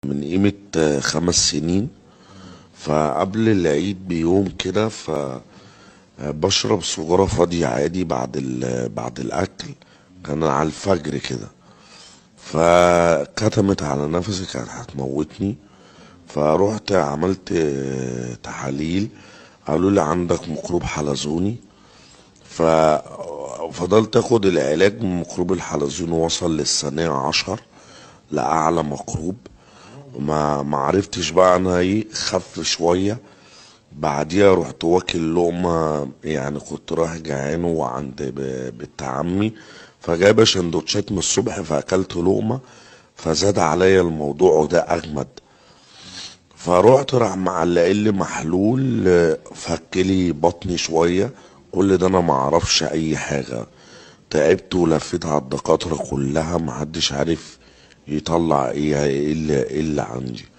من قيمة آه، خمس سنين فقبل العيد بيوم كده ف آه، بشرب سجارة فاضية عادي بعد ال- بعد الأكل كان على الفجر كده فكتمت على نفسي كانت هتموتني فروحت عملت آه، تحاليل قالوا لي عندك ميكروب حلزوني ففضلت اخد العلاج من ميكروب الحلزون وصل للثانية عشر لأعلى ميكروب ما ما عرفتش بقى انا ايه خف شوية بعديها رحت واكل لقمة يعني كنت رايح جعان وعند ب- بنت عمي فجايبة سندوتشات من الصبح فأكلت لقمة فزاد عليا الموضوع وده أجمد فروحت راح معلقين لي محلول آه، فكلي بطني شوية كل ده انا معرفش اي حاجة تعبت ولفيت على الدكاترة كلها محدش عارف يطلع ايه ايه اللي, إيه اللي عندي